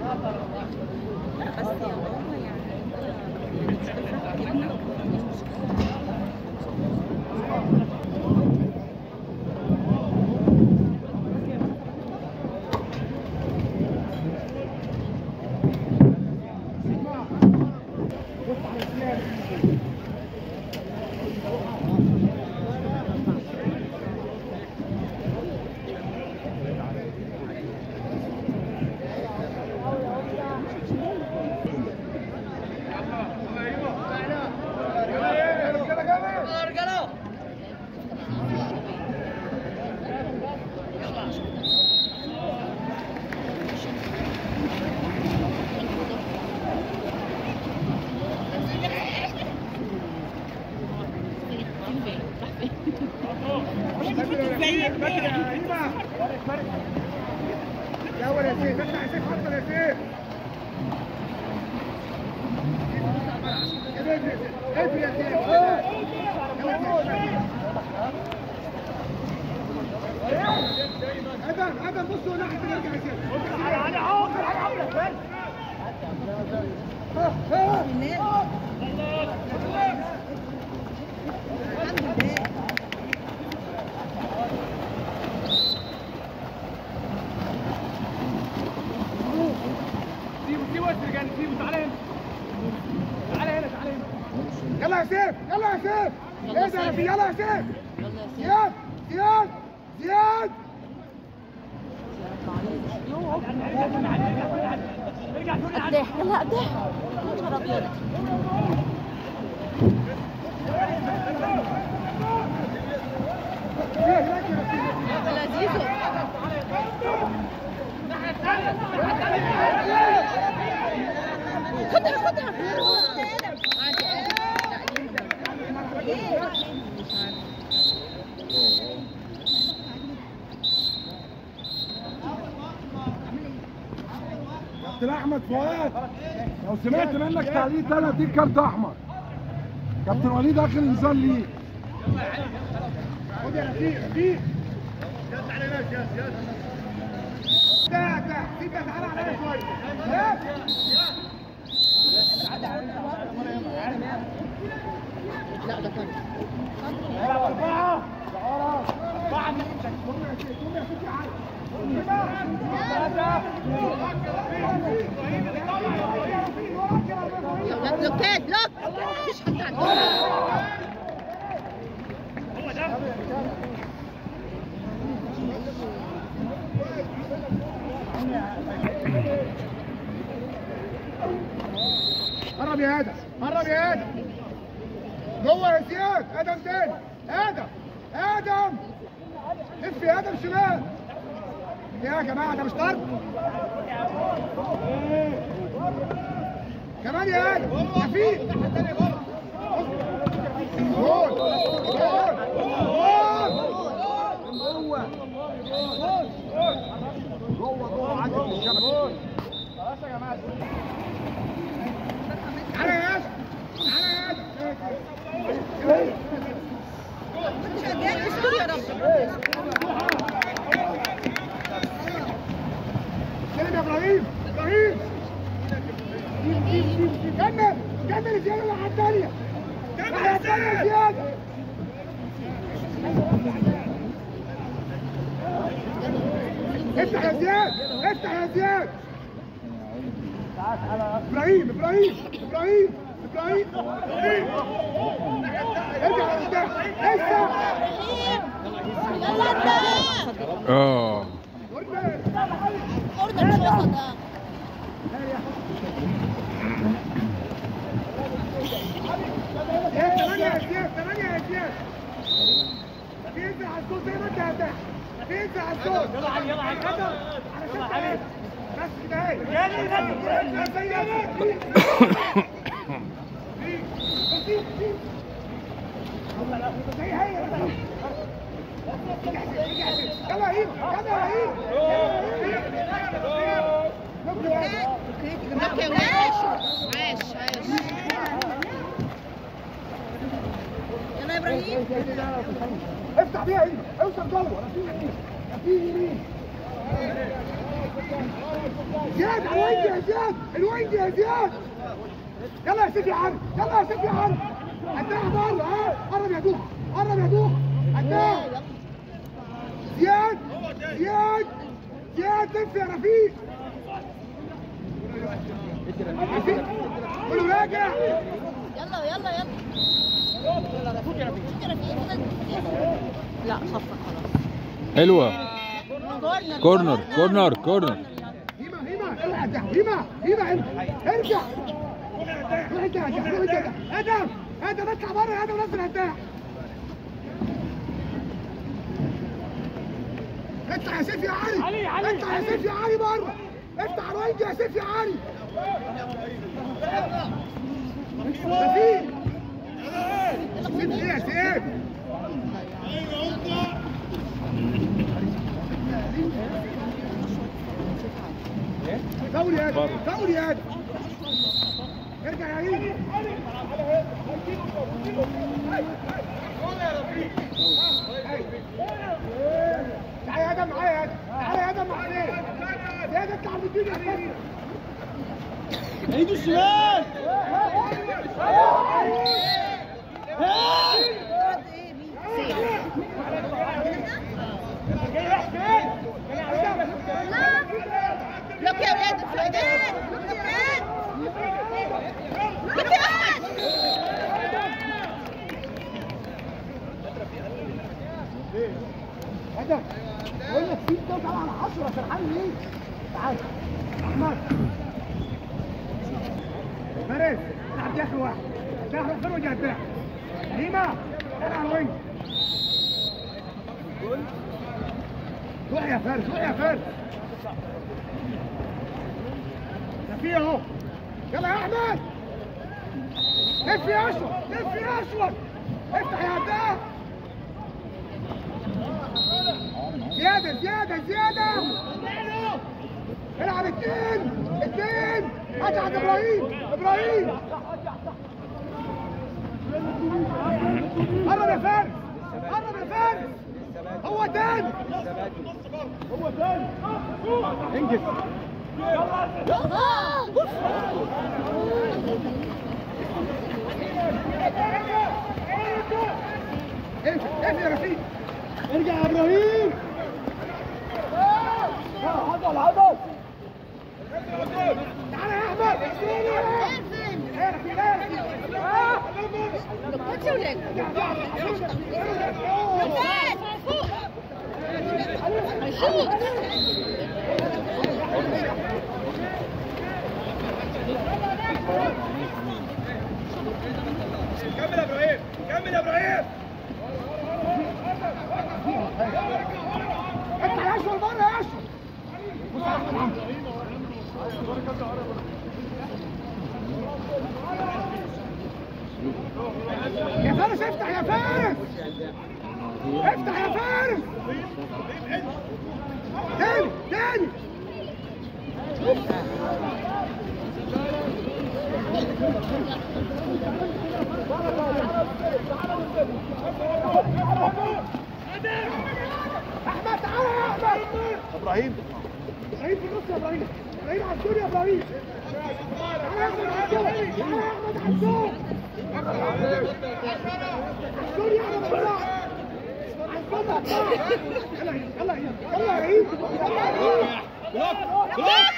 لا بس يا ماما يعني انت مش تفرح ابنك مش مشكلة يا ولد يا سيف افتح يا سيف حط يا سيف يا سيف اقفل يا سيف ادم ادم بصوا ناحيه الارجع يا سيف سيبه سيبه اسرق سيبه تعالى هنا تعالى هنا تعالى هنا يلا يا سيف يلا يا سيف ايه ده يا سيف يلا يا سيف زياد زياد زياد قداح يلا قداح يا نهار ابيض ايه هناك يا سيف لذيذة خدها خدها كابتن احمد فؤاد لو سمعت منك تعليق انا اديك كارت احمر كابتن وليد اخر انذار ليك خد يا رفيق رفيق جد علينا يا زياد ده ده سيب ده تعالى عليا شويه زياد لا ده كان العب اربعه اربعه قوم يا سيف قوم يا سيف يا علي قوم ثلاثه يا ولاد لوكات لوك مفيش حد عندهم قرب يا ادم قرب يا ادم جوه يا زياد ادم تاني ادم ادم لف يا ادم شمال يا جماعه ده مش ضرب كمان يا ادم خفيف جول جول جول جوه جوه جوه عدل من الشبكه خلاص يا جماعه تعالى يا ادم تعالى يا ادم استر يا رب سلم يا ابراهيم ابراهيم كمل كمل زياده الناحيه الثانيه الناحيه الثانيه زياده افتح يا زياد افتح يا زياد ابراهيم ابراهيم ابراهيم ابراهيم ارجع يا زياد افتح يلا انت اه اوردر مش واخد اه زياد ثمانية يا زياد ثمانية يا زياد بينزل على الصوت زي ما انت هتاك بينزل على الصوت يلا علي يلا علي يلا علي بس كده اهي يلا زي زي هي يلا هيم يلا هيم لوك يا ولاد عاش عاش يلا يا ابراهيم افتح بيها هنا اوصل جوه لا في يمين لا في يمين زياد الوينج يا زياد الوينج يا زياد يلا يا سيدي يا عم يلا يا سيدي يا عم قدها بره ها قرب يا دوح قرب يا دوح قدها زياد زياد زياد لف يا رفيق رفيق قولوا راجع يلا يلا يلا لا خفق خلاص حلوة كورنر كورنر كورنر كورنر هيما هيما ارجع ده هيما هيما ارجع ارجع روح انت يا روح انت يا ادم ادم اطلع بره يا ادم ونزل هداح اطلع يا سيف يا علي اطلع يا سيف يا علي بره افتح الوينج يا سيف يا علي سفير سيف ايه يا سيف فاول يا ادم فاول يا ادم ارجع يا علي تعالى يا ادم معايا يا ادم تعالى يا ادم معايا يا ادم اطلع من الدنيا يا ادم ايده الشمال بلوك يا ولاد فلويدات بلوكات بلوك يا احمد ادم بقول لك في توقع على 10 فرحان ليه؟ تعال احمد فارس العب دي اخر واحد داخل فين وجه الداخل ليما العب وين روح يا فارس روح يا فارس ده في اهو يلا يا احمد لف يا اشرف لف يا اشرف افتح يا هداف زيادة زيادة زيادة العب اتنين اتنين هات عند ابراهيم ابراهيم قرب يا فارس قرب يا فارس هو تاني هو تاني انجز اقفل اقفل يا رفيق ارجع يا ابراهيم عضل عضل تعالى يا احمد يا رفيق يا رفيق آه. بلوكات يا ولاد بلوكات فوق هيشوط كمل يا ابراهيم كمل يا ابراهيم اطلع يا اشرف بره يا اشرف بص على أحمد عمرو. يا فارس افتح يا فارس افتح يا فارس تاني تاني احمد تعالى يا احمد ابراهيم ابراهيم في النص يا ابراهيم ابراهيم على الدور يا ابراهيم تعالى يا احمد على الدور تعالى يا احمد على الدور على الدور يا احمد اطلع على الدور اطلع يلا يلا يلا يا رهيب يلا يا رهيب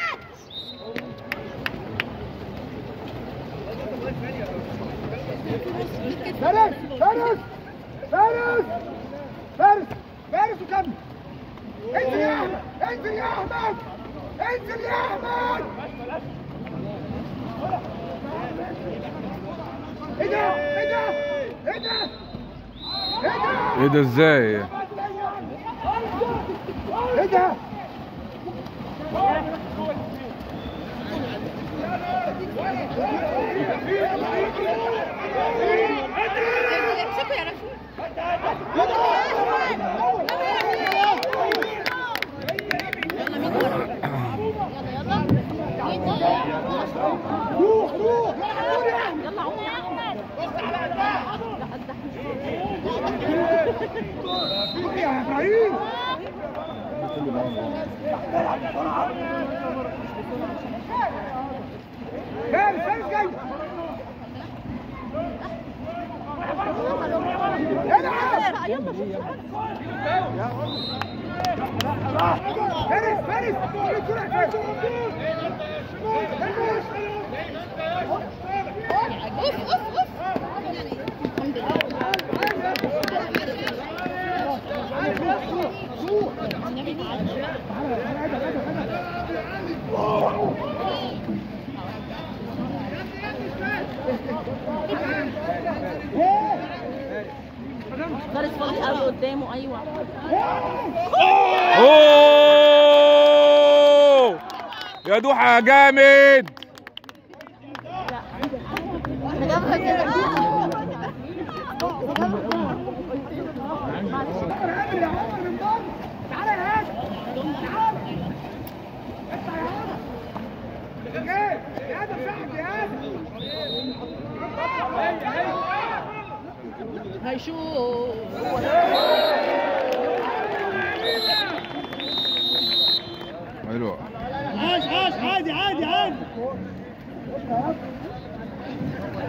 فارس فارس فارس فارس فارس وكمل انزل يا احمد انزل يا احمد انزل يا احمد ايه ده ايه ده ايه ده ايه ده ايه ده ازاي ايه ده امسكوا يا رفيق يلا مين ورا يلا يلا مين ورا روح روح يا احمد يلا عمر يا احمد روح يا ابراهيم فارس فارس جاي فارس فارس الكرة فارس اوف اوف اوف الحمد لله فارس فاضي قوي قدامه ايوه اوه يا دوحة يا جامد انا جابها كده يا عمر من بره تعالى يا هاشم تعالى اطلع يا عمر جاي يا ادم ساعد يا ادم هيشوف حلوة عاش عاش عادي عادي عادي